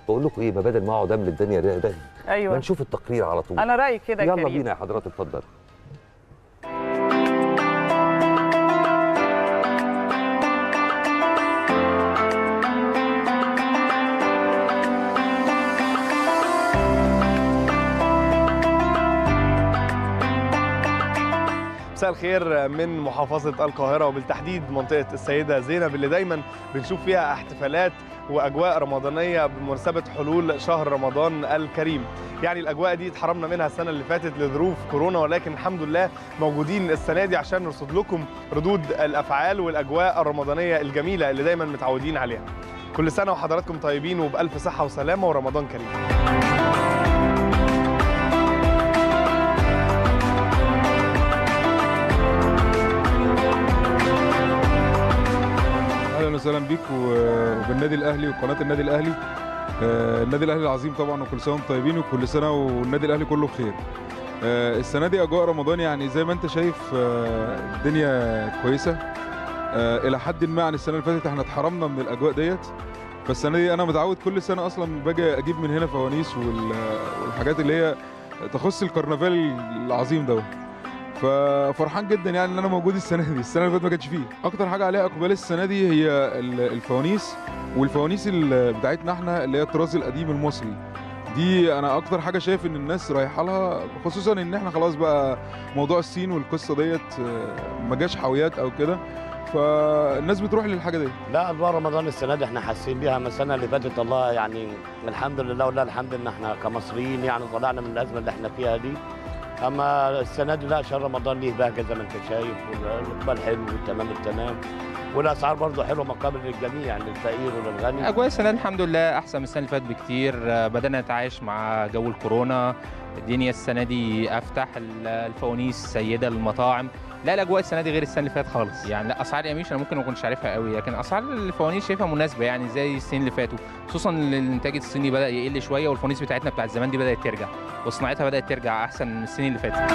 بقول لكم ايه ما بدل ما اقعد املى الدنيا ده ده ما ايوه نشوف التقرير على طول انا رايي كده يا يلا كريم بينا يا حضرات اتفضل مساء الخير من محافظة القاهرة وبالتحديد منطقة السيدة زينب اللي دايما بنشوف فيها احتفالات وأجواء رمضانية بمناسبة حلول شهر رمضان الكريم يعني الأجواء دي اتحرمنا منها السنة اللي فاتت لظروف كورونا ولكن الحمد لله موجودين السنة دي عشان نرصد لكم ردود الأفعال والأجواء الرمضانية الجميلة اللي دايما متعودين عليها كل سنة وحضراتكم طيبين وبألف صحة وسلامة ورمضان كريم اهلا وسهلا بيك و- وبالنادي الاهلي وقناه النادي الاهلي آه، النادي الاهلي العظيم طبعا وكل سنه وانتم طيبين وكل سنه والنادي الاهلي كله بخير آه، السنه دي اجواء رمضان يعني زي ما انت شايف آه، الدنيا كويسه آه، الى حد ما عن السنه اللي فاتت احنا اتحرمنا من الاجواء ديت فالسنه دي انا متعود كل سنه اصلا باجي اجيب من هنا فوانيس وال- والحاجات اللي هي تخص الكرنفال العظيم دوت ففرحان جدا يعني ان انا موجود السنه دي السنه اللي فاتت ما كانش فيه اكتر حاجه عليها اقبال السنه دي هي ال- الفوانيس والفوانيس ال- بتاعتنا احنا اللي هي الطراز القديم المصري دي انا اكتر حاجه شايف ان الناس رايحه لها خصوصا ان احنا خلاص بقى موضوع الصين والقصه ديت آه، ما جاش حاويات او كده فالناس بتروح للحاجه دي لا اجواء رمضان السنه دي احنا حاسين بيها من السنه اللي فاتت الله يعني الحمد لله ولله الحمد ان احنا كمصريين يعني طلعنا من الازمه اللي احنا فيها دي اما السنه دي لا شهر رمضان ليه بهجه زي ما انت شايف والاقبال حلو والتمام التمام والاسعار برضه حلوه مقابل للجميع يعني للفقير وللغني اجواء السنه دي الحمد لله احسن من السنه اللي فاتت بكتير آه، بدانا نتعايش مع جو الكورونا الدنيا السنه دي افتح ال- الفوانيس سيده المطاعم لا الاجواء السنه دي غير السنه اللي فاتت خالص يعني لا اسعار يميش انا ممكن ما اكونش عارفها قوي لكن اسعار الفوانيس شايفها مناسبه يعني زي السنين اللي فاتوا خصوصا إن الانتاج الصيني بدا يقل شويه والفوانيس بتاعتنا بتاعت زمان دي بدات ترجع وصناعتها بدات ترجع احسن من السنين اللي فاتت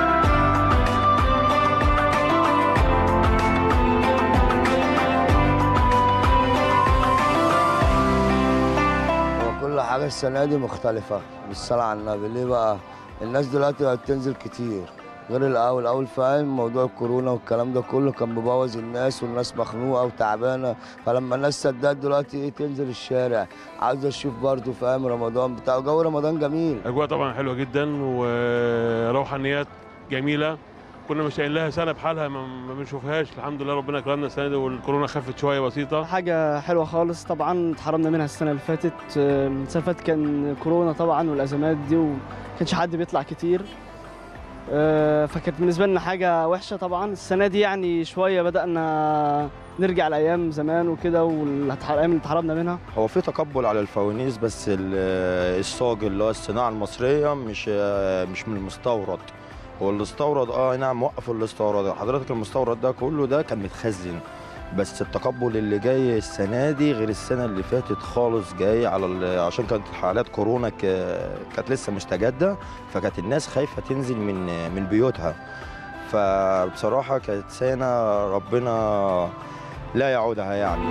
هو كل حاجة السنة دي مختلفة بالصلاة على النبي ليه بقى؟ الناس دلوقتي بقت تنزل كتير غير الأول الأول فاهم موضوع الكورونا والكلام ده كله كان مبوظ الناس والناس مخنوقة وتعبانة فلما الناس صدقت دلوقتي إيه تنزل الشارع عاوزة تشوف برضه فاهم رمضان بتاع جو رمضان جميل اجواء طبعا حلوه جدا وروحانيات جميله كنا مشتاقين لها سنه بحالها ما ما بنشوفهاش الحمد لله ربنا كرمنا السنه دي والكورونا خفت شويه بسيطه حاجة حلوة خالص طبعا اتحرمنا منها السنة اللي فاتت آه، السنة اللي فاتت كان كورونا طبعا والأزمات دي ومكانش حد بيطلع كتير آه، فكانت بالنسبة لنا حاجة وحشة طبعا السنة دي يعني شوية بدأنا نرجع لأيام زمان وكده والأيام اللي اتحرمنا منها هو في تقبل على الفوانيس بس ال- الصاج اللي هو الصناعه المصريه مش مش من المستورد هو الاستورد اه نعم وقفوا الاستورد حضرتك المستورد ده كله ده كان متخزن بس التقبل اللي جاي السنه دي غير السنه اللي فاتت خالص جاي على ال- عشان كانت حالات كورونا ك- كانت لسه مستجده فكانت الناس خايفه تنزل من من بيوتها فبصراحه كانت سنه ربنا لا يعودها يعني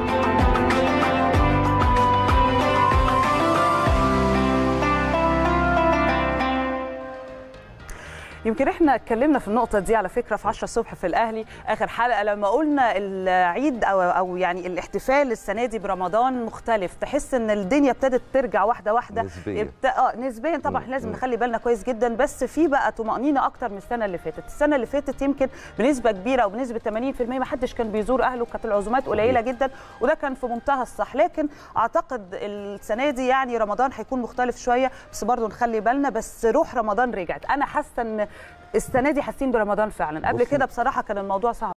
يمكن احنا اتكلمنا في النقطه دي على فكره في 10 الصبح في الاهلي اخر حلقه لما قلنا العيد او او يعني الاحتفال السنه دي برمضان مختلف تحس ان الدنيا ابتدت ترجع واحده واحده نسبياً. ابت... اه نسبيا طبعا مم. لازم مم. نخلي بالنا كويس جدا بس في بقى طمانينه اكتر من السنه اللي فاتت السنه اللي فاتت يمكن بنسبه كبيره او بنسبه 80% ما حدش كان بيزور اهله كانت العزومات قليله جدا وده كان في منتهى الصح لكن اعتقد السنه دي يعني رمضان هيكون مختلف شويه بس برضه نخلي بالنا بس روح رمضان رجعت انا حاسه ان السنه دي حاسين برمضان فعلا قبل بصي. كده بصراحه كان الموضوع صعب